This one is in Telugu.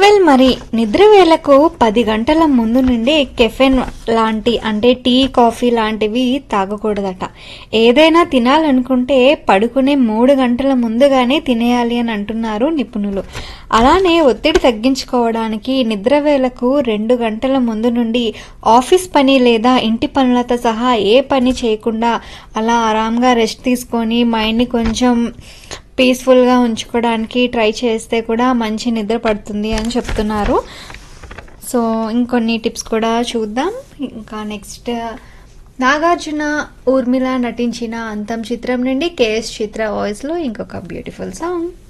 వెల్ మరి నిద్ర వేళకు పది గంటల ముందు నుండి కెఫెన్ లాంటి అంటే టీ కాఫీ లాంటివి తాగకూడదట ఏదైనా తినాలనుకుంటే పడుకునే మూడు గంటల ముందుగానే తినేయాలి అని అంటున్నారు నిపుణులు అలానే ఒత్తిడి తగ్గించుకోవడానికి నిద్ర వేళకు రెండు గంటల ముందు నుండి ఆఫీస్ పని లేదా ఇంటి పనులతో సహా ఏ పని చేయకుండా అలా ఆరాంగా రెస్ట్ తీసుకొని మైండ్ని కొంచెం పీస్ఫుల్గా ఉంచుకోవడానికి ట్రై చేస్తే కూడా మంచి నిద్ర పడుతుంది అని చెప్తున్నారు సో ఇంకొన్ని టిప్స్ కూడా చూద్దాం ఇంకా నెక్స్ట్ నాగార్జున ఊర్మిళ నటించిన అంతం చిత్రం నుండి కేఎస్ చిత్ర వాయిస్లో ఇంకొక బ్యూటిఫుల్ సాంగ్